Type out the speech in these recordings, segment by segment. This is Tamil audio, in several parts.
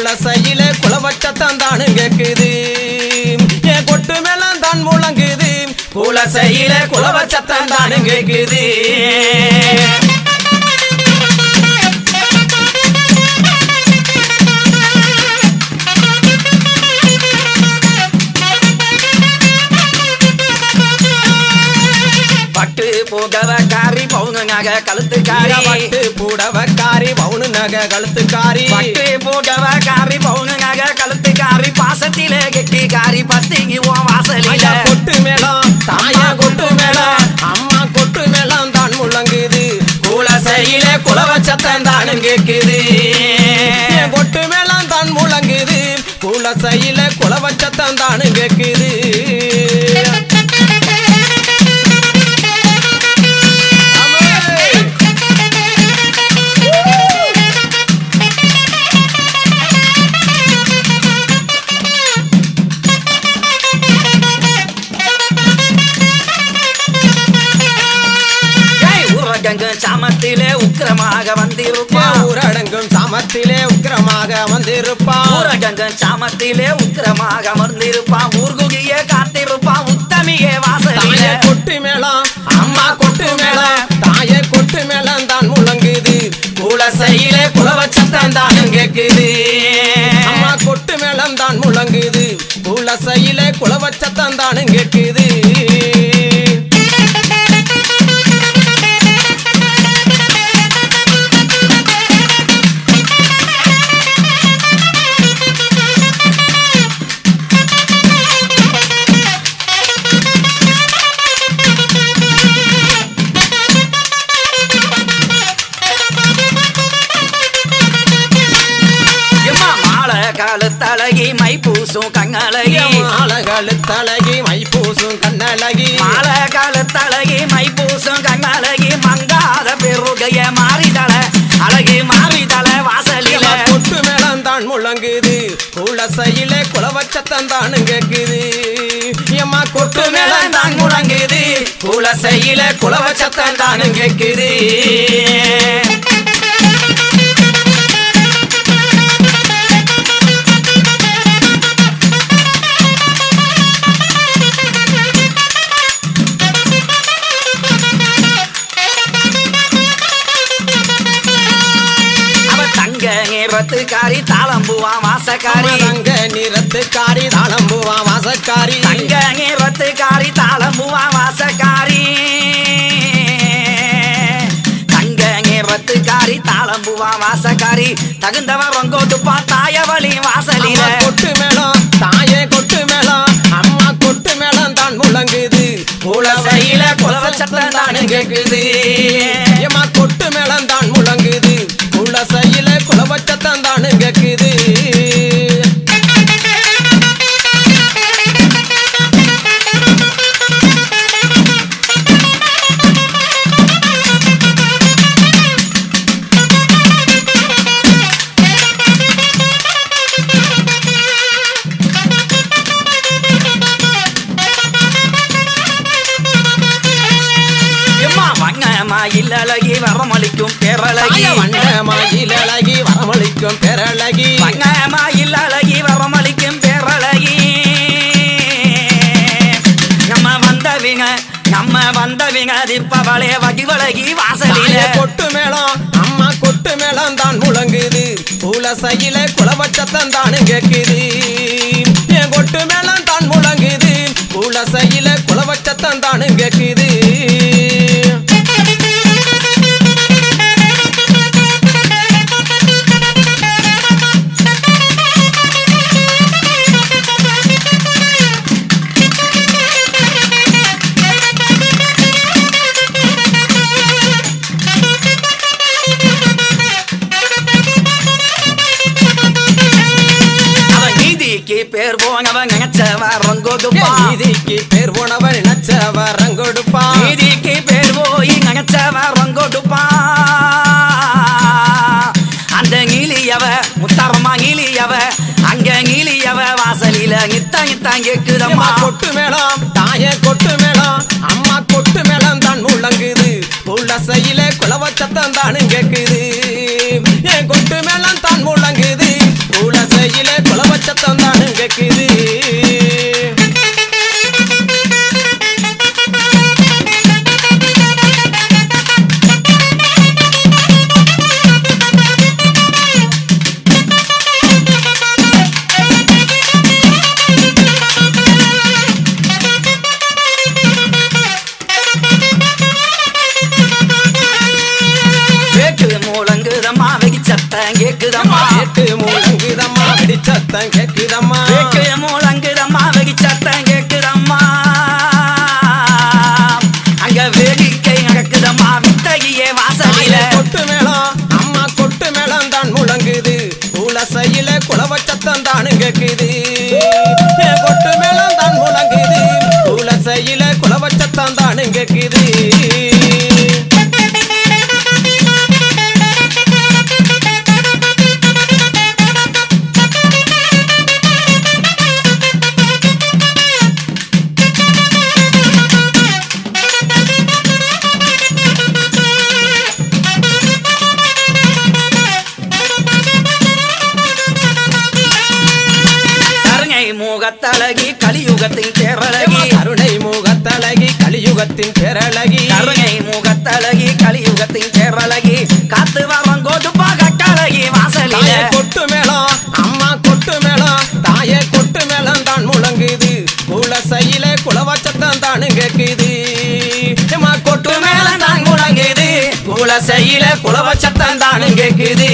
குலசையில குலவச்சத்தம் தானு கேக்குது என் கொட்டு மேளம் தான் முழங்குது குலசையில குலவச்சத்தம் தானு கேக்குது பட்டு போகவ காரி பவுனுங்க கழுத்துக்காரி பட்டு புடவக்காரி பவுனு நகை கழுத்துக்காரி பட்டு போகவ காரி பவுனுங்க கழுத்துக்காரி பாசத்திலே கெட்டிக்காரி பத்திங்கி ஓ வாசலில ஐயா கொட்டு மேளம் தாயா கொட்டு மேளம் அம்மா கொட்டு மேளம் தான் முழங்குது குலசையில குலவச்சத்தம் தானு கேக்குது என் கொட்டு மேளம் தான் முழங்குது குலசையில குலவச்சத்தம் தானு கேக்குது அம்மே! ஏய், ஊரடங்கு சாமத்திலே உக்கிரமாக வந்திருப்பான் என் ஊரடங்கும் சாமத்திலே உக்கிரமாக வந்திருப்பான் ஊரடங்கு சாமத்திலே உக்கிரமாக அமர்ந்திருப்பான் ஊர்குகியே காத்திருப்பான் உத்தமியே வாசலில தாயே கொட்டு மேளம் அம்மா கொட்டு மேளம் தாயே கொட்டு மேளம் தான் முழங்குது குலசையில குலவச்சத்தம் தான் கேக்குது அம்மா கொட்டு மேளம் தான் முழங்குது குலசையில குலவச்சத்தம் தான் கேக்குது எம்மா மாலை காலத்தழகி மை பூசும் கண்ணழகி மாலகளு தலகி மைப்பூசும் கண்ணழகி மாலை காலத்தழகி மை பூசும் கண்ணழகி மங்காத பெருகைய மாறிதல அழகி மாறிதல வாசலில எம்மா கொட்டு மேளம் தான் முழங்குது குலசையில குலவச்சத்தம் தான் கேக்குது எம்மா கொட்டு மேளம் தான் முழங்குது குலசையில குலவச்சத்தம் தான் கேக்குது அவ தங்க நிறத்துக்காரி தாளம்புவான் வாசக்காரி தங்க நிறத்துக்காரி தாளம்புவா வாசக்காரி தங்க நிறத்துக்காரி தாளம்புவான் வாசக்காரி தங்க நிறத்துக்காரி தாளம்புவான் வாசக்காரி தகுந்தவன் ரொங்கோட்டுப்பா தாயவழி வாசலில அம்மா கொட்டு மேளம் தாயே கொட்டு மேளம் அம்மா கொட்டு மேளம் தான் முழங்குது குலசையில குலவச்சத்தம் தான் கேக்குது எம்மா கொட்டு மேளம் தான் முழங்குது குலசையில குலவச்சத்தம் தான் கேக்குது எம்மா வண்ணமா இல்லழகி வரமளிக்கும் பேரழகி தாய வண்ண மயில் அழகி வரமளிக்கும் பெறழகி வண்ணமா இல்லழகி வரமளிக்கும் பேரழகி நம்ம வந்தவிங்க நம்ம வந்தவிங்க திப்பவளே வடிவழகி தாய வாசலில கொட்டு மேளம் அம்மா கொட்டு மேளம் தான் முழங்குது குலசையில குலவச்சத்தம் தான் கேக்குது என் கொட்டு மேளம் தான் முழங்குது குலசையில குலவச்சத்தம் தான் கேக்குது அவன் நீதிக்கு பேர் போனவன் நினைச்சவ ரங்கோதுப்பா என் நீதிக்கு பேர் போனவன் நச்சவ ரங்கொடுப்பா நீதிக்கு பேர் போய் நினைச்சவ ரங்கோதுப்பா அந்த நீலியவ முத்தரமா நீலியவ அங்க நீலியவ வாசலில நித்த நித்தான் கேக்குதம்மா அம்மா கொட்டு மேளம் தாய கொட்டு மேளம் அம்மா கொட்டு மேளம் தான் முழங்குது குலசையில குலவச்சத்தம் தான் கேக்குது என் கொட்டு மேளம் தான் முழங்குது குலசை சத்தம் கேக்குதம்மா வேக்கு முழங்குதம்மா வெடி சத்தம் கேக்குதம்மா அங்க வேடிக்கை நடக்குதம்மா வித்தகியே வாசலில தாயே கொட்டு மேளம் அம்மா கொட்டு மேளம் தான் முழங்குது குலசையில குலவ சத்தம் தானு கேக்குது ஏ கொட்டு மேளம் தான் முழங்குது குலசையில குலவ சத்தம் தானு கேக்குது கருணை மூகத்தழகி கலியுகத்தின் பேரழகி கருணை முகத்தழகி கலியுகத்தின் பேரழகி கருணை மூகத்தழகி கலியுகத்தின் பேரழகி காத்து வரம் கோதுப்பா கட்டழகி வாசலில தாயே கொட்டு மேளம் அம்மா கொட்டு மேளம் தாயே கொட்டு மேளம் தான் முழங்குது குலசையில குலவ சத்தம் தானு கேக்குது அம்மா கொட்டு மேளம் தான் முழங்குது குலசையில குலவ சத்தம் தானு கேக்குது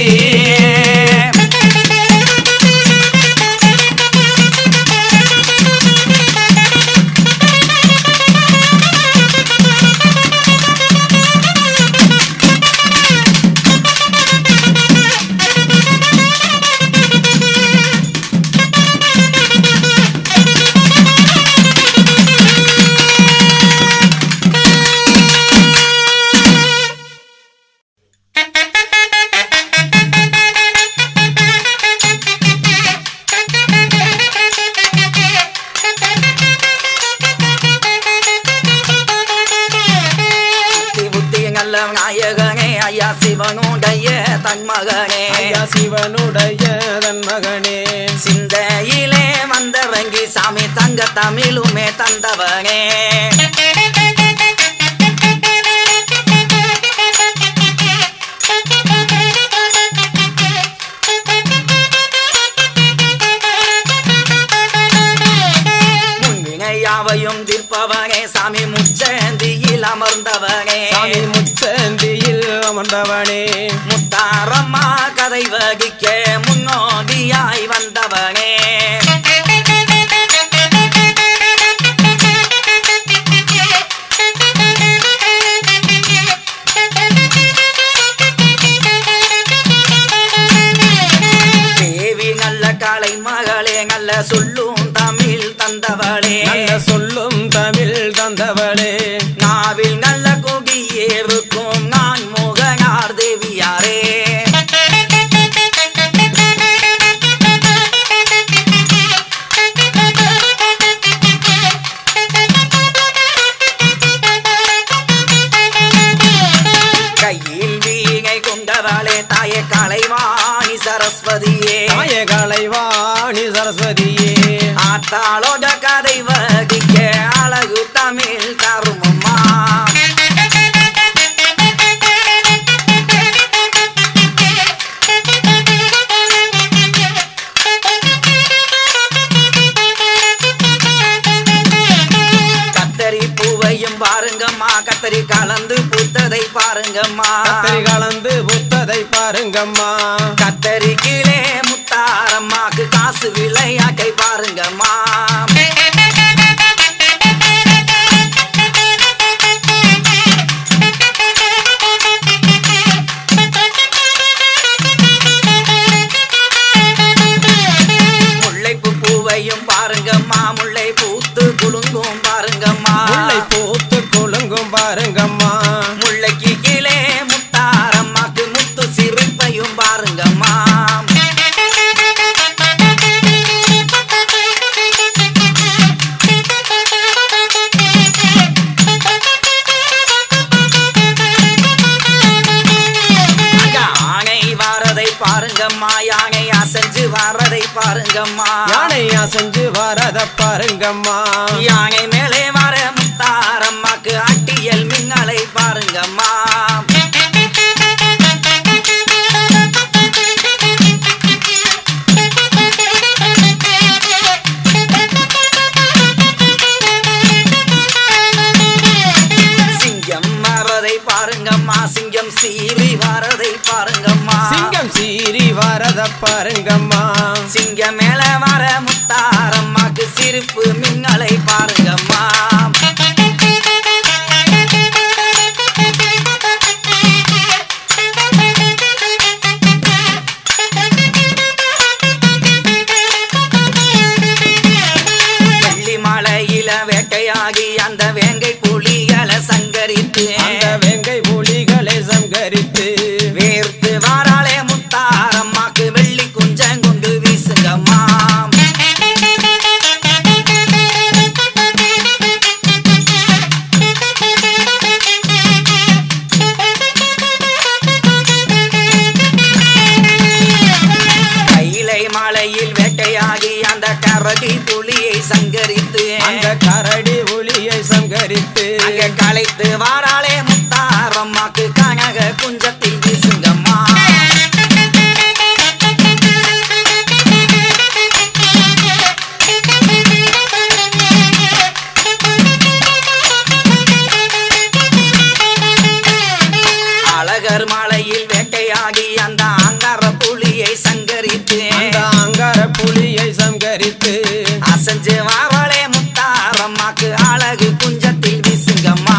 புத்தி புத்தி நல்ல நாயகனே ஐயா சிவனுடைய தன்மகனே ஐயா சிவனுடைய தன் மகனே சிந்தையிலே வந்தவங்கி சாமி தங்க தமிழுமே தந்தவனே முன்வினையாவையும் தீர்ப்பவனே சாமி முச்சந்தியில் அமர்ந்தவனே சாமி முச்சந்தியில் அமர்ந்தவனே முத்தாரம்மா கதை வகிக்க முன்னோடியாய் வந்தவனே தேவி நல்ல காலை மகளே நல்ல சொல்லும் தமிழ் தந்தவளே நல்ல சொல்லும் தமிழ் தந்தவளே நாவில் நல்ல கொடியேறுக்கும் நான் முகனார் தேவியாரே கையில் வீணை கொண்டவளே தாயே கலைவாணி சரஸ்வதியே தாய கலைவாணி சரஸ்வதியே ஆத்தாளோட கதை வகிக்க அழகு தமிழ் தருமம்மா கத்தரி பூவையும் பாருங்கம்மா கத்தரி கலந்து பூத்ததை பாருங்கம்மா கத்தரி கலந்து புத்ததை பாருங்கம்மா கத்தரி கீழே முத்தாரம்மாக்கு காசு விளையாட்டை பாருங்கம்மா முல்லைப்பூ பூவையும் பாருங்கம்மா முல்லை பூத்து குலுங்கும் பாருங்கம்மா முல்லை பூத்து குலுங்கும் பாருங்கம்மா முல்லைக்கு கீழே முத்தாரம்மாக்கு முத்து சிரிப்பையும் பாருங்கம்மா அங்க ஆணை வாரதை பாருங்கம்மா யானை அசைஞ்சு வாரதை பாருங்கம்மா யானை அசைஞ்சு வரத பாருங்கம்மா யானை மேலே வர முத்தாரம்மாக்கு அட்டியல் மின்னலை பாருங்கம்மா சிங்கம் வரதை பாருங்கம்மா சிங்கம் சீறி வரதை பாருங்கம்மா சிங்கம் சீறி வரத பாருங்கம்மா சிங்கம் மேல வேட்டையாகி அந்த வேங்கை புலிகளை சங்கரித்து அந்த வெங்கை புலிகளை சங்கரித்து வேர்த்து வாராளே முத்தாரம்மாக்கு வெள்ளி குஞ்சங்கொண்டு வீசுங்கம்மா கைலை மலையில் வேட்டையாகி அந்த கரடி புலியை சங்கரித்து அந்த கரடி புலியை சங்கரித்து அங்க களைத்து வாராளே முத்தாரம்மாக்கு கனக குஞ்சத்தில் வீசுங்கம்மா அழகர் மலையில் வேட்டையாகி அந்த அங்கார புலியை சங்கரித்து அந்த அங்கார புலியை சங்கரித்து அசஞ்சு வாராளே முத்தாரம்மாக்கு அழகு குஞ்சத்தில் வீசுங்கம்மா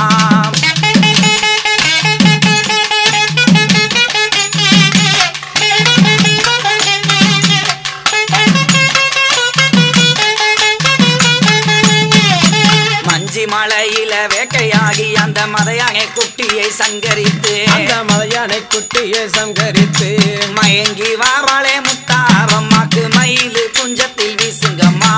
மஞ்சி மலையில வேட்டையாகி அந்த மதையானை குட்டியை சங்கரித்து அந்த மலையானை குட்டியை சங்கரித்து மயங்கி வாராளே முத்தாரம்மாக்கு மயிலு குஞ்சத்தில் வீசுங்கம்மா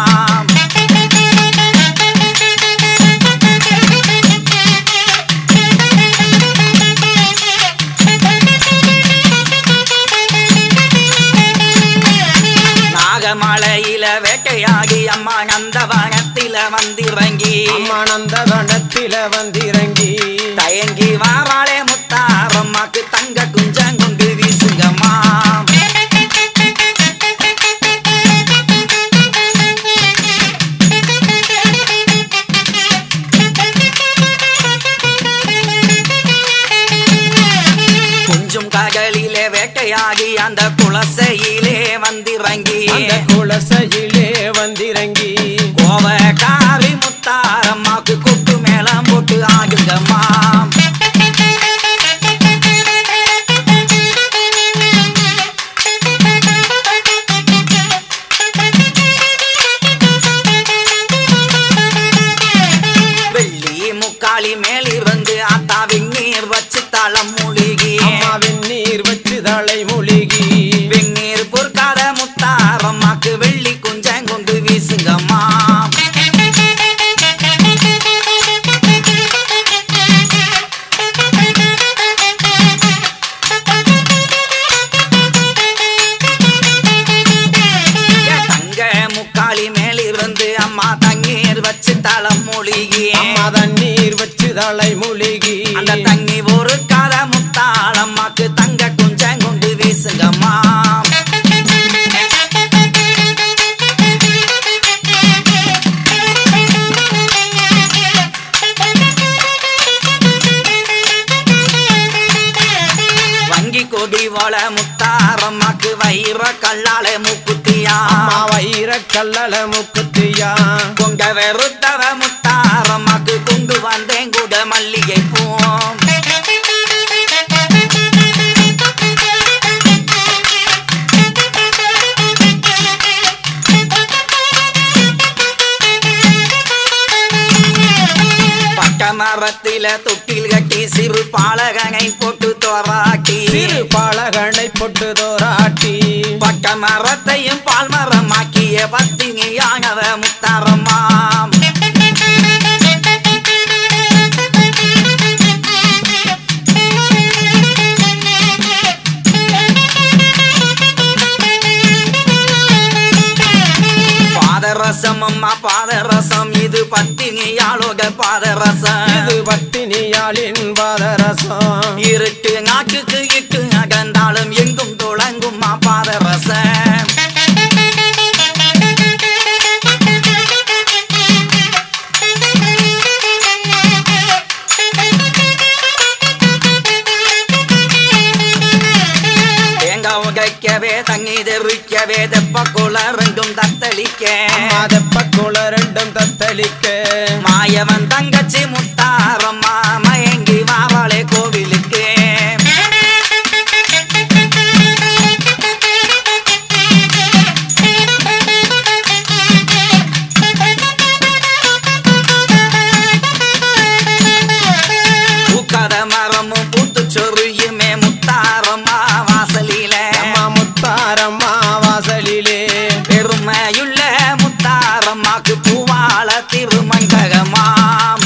நாகமலையில வேட்டையாகி அம்மா நந்தவனத்தில வந்திறங்கி அம்மா நந்தவனத்தில வந்திறங்கி தயங்கி வாராளே முத்தாரம்மாக்கு தங்க குஞ்சங்கொண்டு வீசுங்கம்மா கொஞ்சம் கடலிலே வேட்டையாகி அந்த குளசையிலே வந்திறங்கி அந்த குலசையிலே வந்திறங்கி கோவக்காரி முத்தாரம்மாக்கு கொட்டு மேளம் போட்டு ஆகுங்கம்மா வெள்ளி முக்காலி மேலிருந்து ஆத்தா வெந்நீர் வச்சு தளம் மூழ்கி அம்மாவின் நீர் வச்சு தலை மூழ்கி வெந்நீர் பொறுக்காத முத்தாரம்மாக்கு வெள்ளி குஞ்சங்கொண்டு வீசுங்கம்மா தங்க முக்காலி மேலிருந்து அம்மா தண்ணீர் வச்சு தளம் மூழ்கி அம்மா தண்ணீர் வச்சு தலை மூழ்கி அந்த தண்ணி ஒரு காத முத்தாளம்மாக்கு தங்க குஞ்சங்கொண்டு வீசுங்கம்மா வங்கி கொடி வள முத்தாரம்மாக்கு வைர கல்லால மூக்குத்தியா அம்மா வைர கல்லல முக்குத்தியா கொண்ட வெறுத்தவ முத்தாரம்மாக்கு கொண்டு வந்தேன் கூட மல்லிகை பூ பட்ட மரத்தில தொட்டில் கட்டி சிறு பாலகனை போட்டு தோராட்டி சிறு பாலகனை பொட்டு தோராட்டி பட்ட மரத்தையும் பால் மரமாக்கிய பத்தினியானவ முத்தாரம்மா பாதரசம் அம்மா பாதரசம் இது பத்தினியாளோட பாதரசம் இது பத்தினியாளின் பாதரசம் இருட்டு நாட்டுக்கு இட்டு அகந்தாலும் எங்கும் துளங்கும் மா பாதரசம் தேங்காய் உடைக்கவே தண்ணி தெறிக்கவே தெப்ப குளரெங்கும் தத்தளிக்க அம்மா தெப்பக்குள ரெண்டும் தத்தளிக்க மாயவன் தங்கச்சி முத்தாரம்மா மயங்கி வாவளே கோவிலுக்கு மண்டகமாம்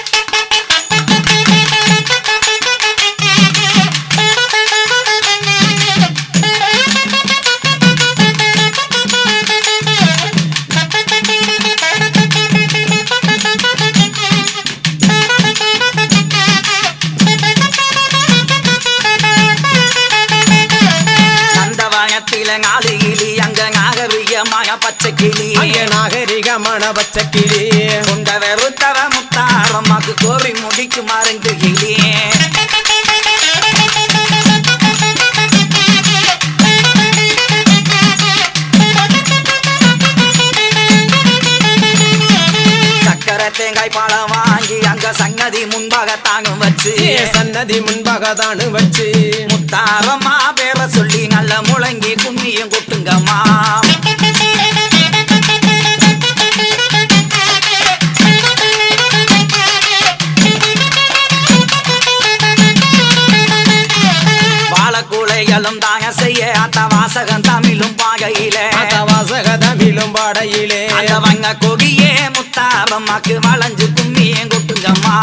நந்தவனத்தில நாலு கிளி அங்க நாகரிகமாக பச்சை கிளி அங்கே நாகரிகமான பச்சை கிளி கொண்ட வெறுத்தவ முத்தாரம்மாக்கு கோரி முடிக்கு மருந்து கிளி சக்கரை தேங்காய் பழம் வாங்கி அங்க சங்கதி முன்பாக தானும் வச்சு ஏ சன்னதி முன்பாக தானு வச்சு முத்தாரம்மா பேர சொல்லி நல்ல முழங்கி கும்மியும் கொட்டுங்கம்மா வாழக்கூலைகளும் தாங்க செய்ய அத்த வாசகம் தமிழும் பாகையில அத வாசக தமிழும் பாடையிலே அந்த வங்க கொடியே முத்தாரம்மாக்கு வளைஞ்சு கும்மியும் கொட்டுங்கம்மா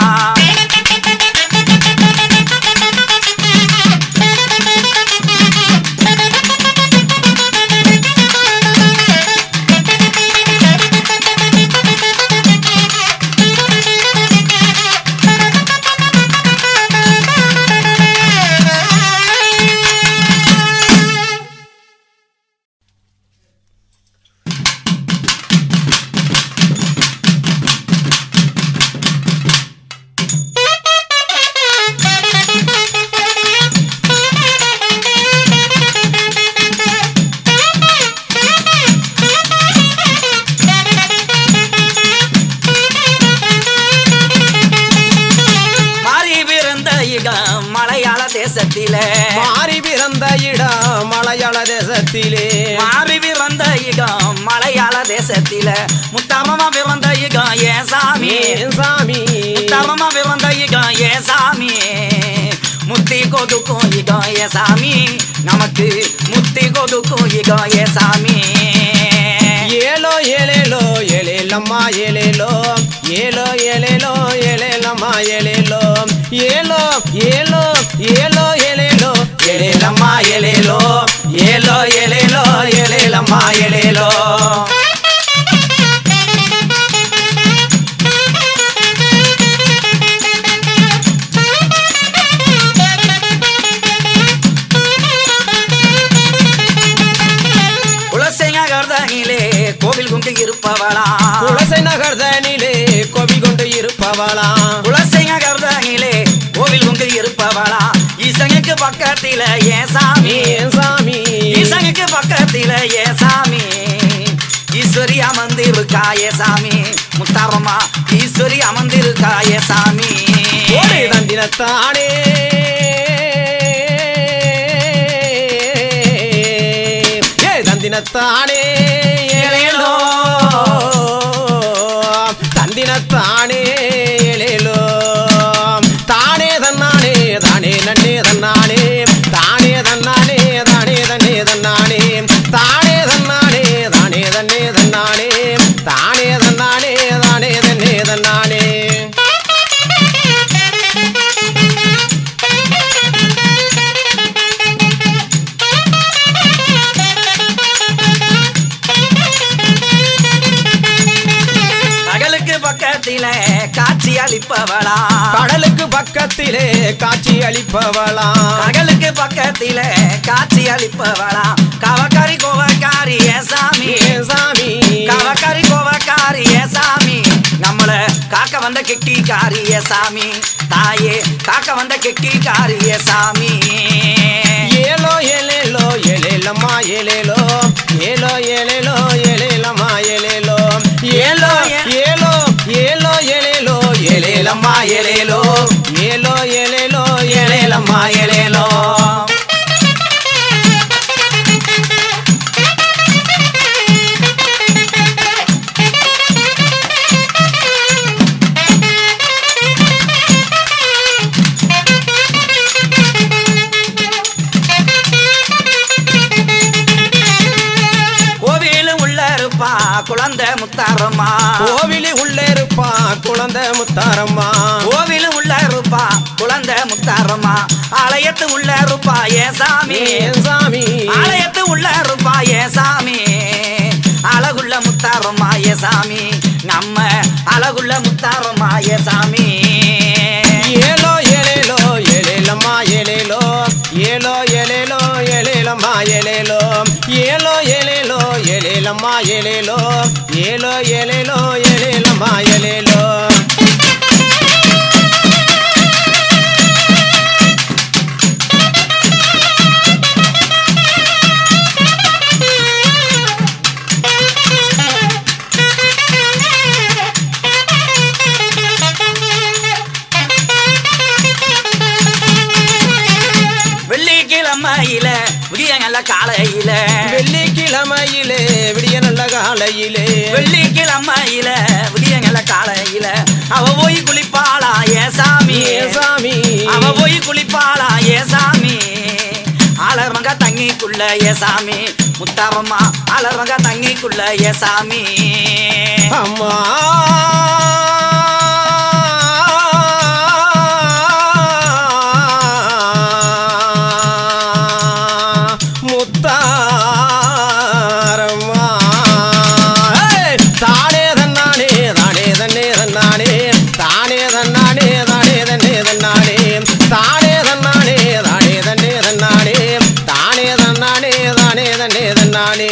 மாறி பிறந்த இடம் மலையாள தேசத்திலே மாறி பிறந்த இடம் மலையாள தேசத்திலே மாறி பிறந்த இடம் மலையாள தேசத்தில முத்தாமமா பிறந்த இடம் ஏ சாமி ஏன் சாமி முத்தாமமா பிறந்த இடம் ஏ சாமி முத்தி கொடுக்கும் இடம் ஏ சாமி நமக்கு முத்தி கொடுக்கும் இடம் ஏ சாமி ஏலோ ஏலேலோ ஏலேலம்மா ஏலேலோ ஏலோ ஏலேலோ ஏலேலம்மா ஏலேலோ ஏலோ ஏலோ ஏலோ ஏலேலோ ஏலேலம்மா ஏலேலோ ஏலோ ஏலேலோ ஏலேலம்மா ஏலேலோ குலசேங்க கர்தனிலே கோவில் குண்டு இருப்பவளா குலசை நகர்தனிலே கோவில் கொண்டு இருப்பவளாம் குலசேங்க கர்தனிலே கோவில் குண்டு இருப்பவளா ஈசனுக்கு பக்கத்தில ஏ சாமி ஏன் சாமி ஈசனுக்கு பக்கத்தில ஏ சாமி ஈஸ்வரி அமர்ந்திருக்கா ஏ சாமி முத்தாரம்மா ஈஸ்வரி அமர்ந்திருக்கா ஏ சாமி ஓடி தந்தினத்தானே ஏ தந்தினத்தானே ஏலேலோ தந்தினத்தானே ஏலேலோ தானே தன்னானே தானே நன்னே தன்னானே தானே தன்னானே தானே தன்னே தன்னானே தானே தன்னானே தானே தன்னே தன்னானே தானே தன்னானே தானே தன்னே தன்னானே பகலுக்கு பக்கத்தில காட்சி அளிப்பவளா கடலுக்கு பக்கத்திலே காட்சி அளிப்பவளாம் பகலுக்கு பக்கத்தில காட்சி அளிப்பவளா கவக்காரி கோவக்காரி ஏ சாமி ஏ சாமி கவக்காரி கோவக்காரி ஏ சாமி நம்மள காக்க வந்த கெட்டி காரிய சாமி தாயே காக்க வந்த கெட்டி காரிய சாமி ஏலோ ஏலேலோ ஏலேலம்மா ஏலேலோ ஏலோ ஏலேலோ ஏலேலம்மா ஏலேலோ ஏலோ ஏலோ ஏலோ ஏலேலோ ஏலேலம்மா ஏலேலோ ஏலோ ஏலேலோ ஏலேலம்மா ஏலேலோ கோவில் உள்ள இருப்பா குழந்தை முத்தாரம்மா கோவிலி உள்ளே இருப்பா குழந்தை முத்தாரம்மா கோவில் உள்ள இருப்பா குழந்தை முத்தாரம்மா ஆலயத்து உள்ள இருப்பா ஏ சாமி ஏன் சாமி ஆலயத்து உள்ள இருப்பா ஏ சாமி அழகுள்ள முத்தாரம்மா ஏ சாமி நம்ம அழகுள்ள முத்தாரம்மா ஏ சாமி ஏலோ ஏலேலோ ஏலேலம்மா ஏலேலோ ஏலோ ஏலேலோ ஏலேலம்மா ஏலேலோ ஏலோ ஏலேலோ ஏலேலம்மா ஏலேலோ ஏலோ ஏலேலோ ஏலேலம்மா ஏலேலோ வெள்ளிக்கிழமையில விடிய நல்ல காலையில வெள்ளிக்கிழமையிலே விடிய நல்ல காலையிலே வெள்ளிக்கிழமையில விடிய நல்ல காலையில அவ போய் குளிப்பாளா ஏ சாமி ஏ சாமி அவ போய் குளிப்பாளா ஏ சாமி அலர்வங்க தண்ணிக்குள்ள ஏ சாமி முத்தாரம்மா அலர்வங்க தண்ணிக்குள்ள ஏ சாமி அம்மா முத்தாரம்மா ஏய்! தானே தன்னானே தானே தன்னே தன்னானே தானே தன்னானே தானே தன்னே தன்னானே தானே தன்னானே தானே தன்னே தன்னானே தானே தன்னானே தானே தன்னே தன்னானே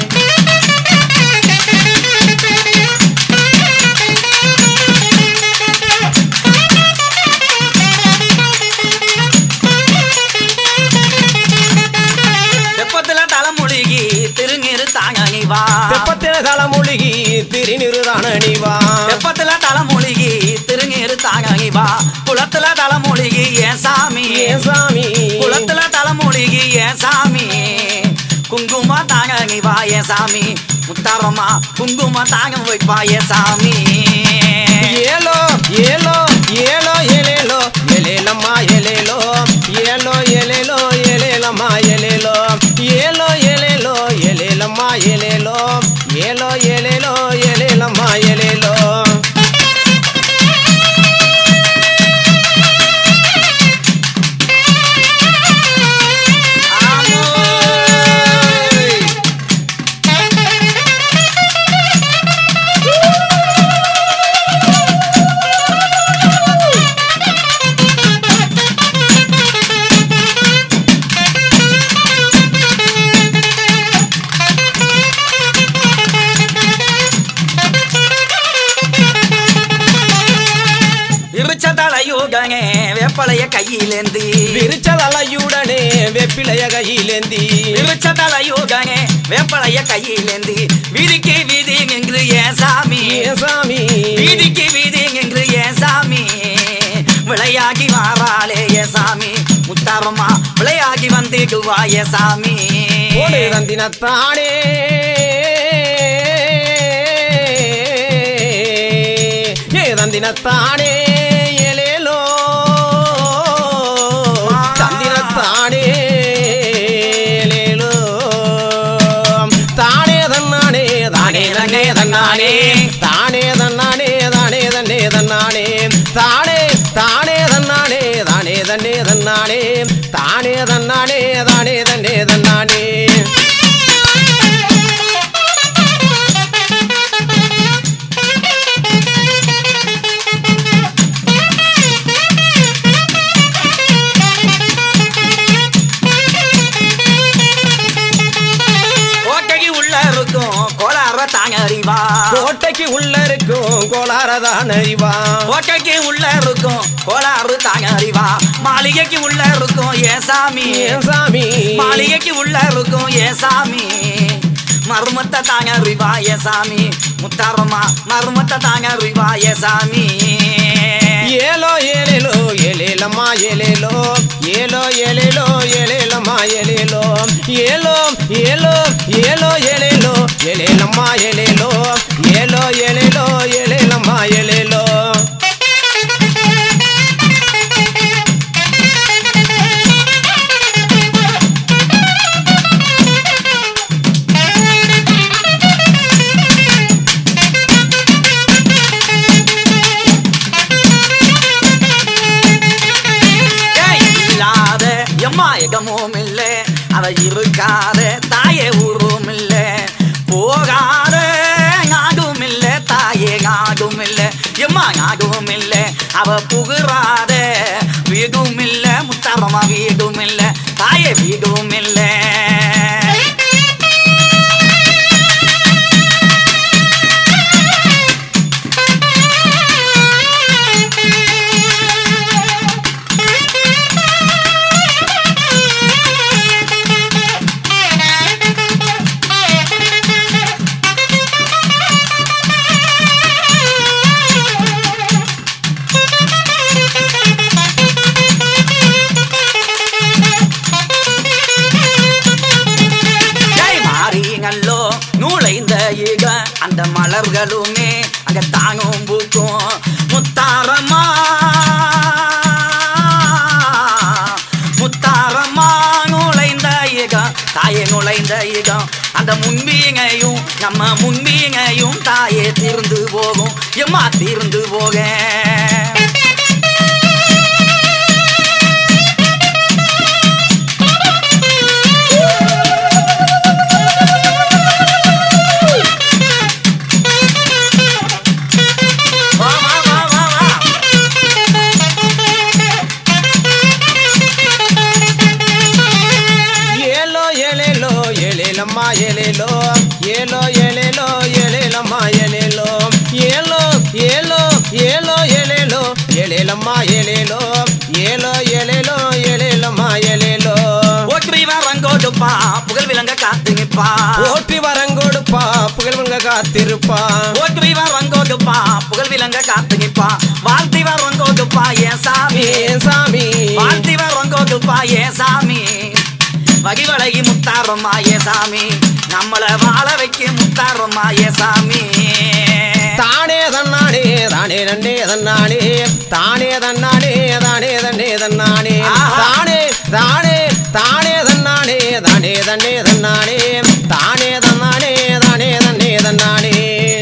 தெப்பத்துல தலைமுழுகி திருநீரு தாங்க நீ வா தெப்பத்தில தலைமொழிகி திருநிறுதான நீவா தெப்பத்துல தலைமுழுகி திருநீரு தாங்க நீ வா குளத்துல தலைமுழுகி ஏன் சாமி ஏன் சாமி குளத்துல தலைமுழுகி ஏன் சாமி குங்கும தாங்க நீ வா ஏன் சாமி முத்தாரம்மா குங்கும தாங்க வைப்பா ஏன் சாமி ஏலோ ஏலோ ஏலோ ஏலேலோ ஏலேலம்மா ஏலேலோ ஏலோ ஏலேலோ ஏலேலம்மா ஏலேலோ ஏலோ ஏலேலோ ஏலேலம்மா ஏலேலோ ஏலோ ஏலேலோ ஏலேலம்மா ஏலேலோ ஆமோய். விரிச்ச தலையுடனே வேப்பலைய கையிலேந்தி விரிச்சதலையுடனே வெப்பிலைய கையிலேந்தி விரிச்ச தலையுடனே வேப்பலைய கையிலேந்தி வீதிக்கு வீதி என்று ஏன் சாமி ஏன் சாமி வீதிக்கு வீதி என்று ஏன் சாமி விளையாகி வாராளே ஏ சாமி முத்தாரம்மா விளையாகி வந்துடுவா ஏ சாமி போடு தந்தினத்தானே ஏ தந்தினத்தானே ஏலேலோ தந்தினத்தானே ஏலேலோ தானே தன்னானே தானே தன்னே தன்னானே தானே தன்னானே தானே தன்னே தன்னானே தானே தானே தன்னானே தானே தன்னே தன்னானே தானே தன்னானே தானே தன்னே தன்னானே கோட்டைக்கு உள்ள இருக்கும் கோளார தாங்க அறிவா கோட்டைக்கு உள்ள இருக்கும் கோளாரதான் அறிவா கோட்டைக்கு உள்ள இருக்கும் கோளாறு தாங்க அறிவா மாளிகைக்கு உள்ள இருக்கும் ஏ சாமி ஏன் சாமி மாளிகைக்கு உள்ள இருக்கும் ஏ சாமி மருமத்தை தாங்க அறிவா ஏ சாமி முத்தாரம்மா மருமத்தை தாங்க அறிவா ஏ சாமி ஏலோ ஏலேலோ ஏலேலம்மா ஏலேலோ ஏலோ ஏலேலோ ஏலேலம்மா ஏலேலோ ஏலோ ஏலோ ஏலோ ஏலேலோ ஏலேலம்மா ஏலேலோ ஏலோ ஏலேலோ ஏலேலம்மா ஏலேலோ இடமும் இல்ல அவ இருக்காத தாயே ஊரும் இல்ல போகாத நாடும் இல்ல தாயே நாடும் இல்ல எம்மா நாடும் இல்ல அவ புகுறாத வீடும் இல்ல முத்தாரமா வீடும் இல்ல தாயே வீடும் இல்ல ஜெய் மாறீங்களோ நூலைந்த ஈக அந்த மலர்களுமே அங்க தானும் பூக்கும் முத்தாரம்மா முத்தாரம்மா நுழைந்த ஈகம் தாயே நுழைந்த ஈகம் அந்த முன்பீங்கையும் நம்ம முன்பீங்கையும் தாயே தீர்ந்து போகும் எம்மா தீர்ந்து போக வா வா வா வா வா ஏலோ ஏலேலோ ஏலேலம்மா ஏலேலோ ஏலோ ஏலேலோ ஏலேலம்மா ஏலேலோ ஏலோ ஏலோ ஏலோ ஏலேலோ ஏலேலம்மா ஏலேலோ ஏலோ ஏலேலோ ஏலேலம்மா ஏலேலோ ஓற்றி வரங்கோடுப்பா புகழ் விளங்க காத்து நிப்பா ஓட்டி வரங்கொடுப்பா புகழ்வங்க காத்திருப்பா ஓற்றி வரங்கோடுப்பா புகழ் விளங்க காத்து நிப்பா வாழ்த்தி வரங்கோடுப்பா ஏன் சாமி ஏன் சாமி வாழ்த்தி வரங்கோடுப்பா ஏன் சாமி வகிவழகி முத்தாரம்மா ஏ சாமி நம்மள வாழ வைக்க முத்தாரம்மா ஏ சாமி தானே தன்னானே தானே நன்னே தன்னானே தானே தன்னானே தானே தன்னே தன்னானே ஆஹா. தானே தானே தானே தன்னானே தானே தன்னே தன்னானே தானே தன்னானே தானே தன்னே தன்னானே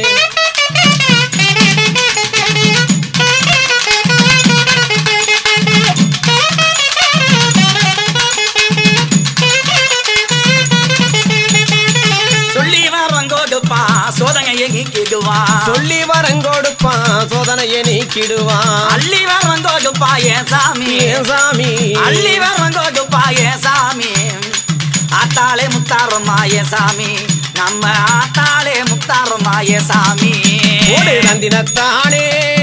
சொல்லி வரங்கோடுப்பா சோதனையை நீக்கிடுவா சொல்லி வரங்கொடுப்பான் சோதனையை நீக்கிடுவான் அள்ளி வரங்கோடுப்பா ஏன் சாமி ஏன் சாமி அள்ளி வரங்கோடுப்பா ஏன் சாமி ஆத்தாளே முத்தாரம்மா ஏ சாமி நம்ம ஆத்தாளே முத்தாரம்மா ஏ சாமி ஓடு நந்தினத்தானே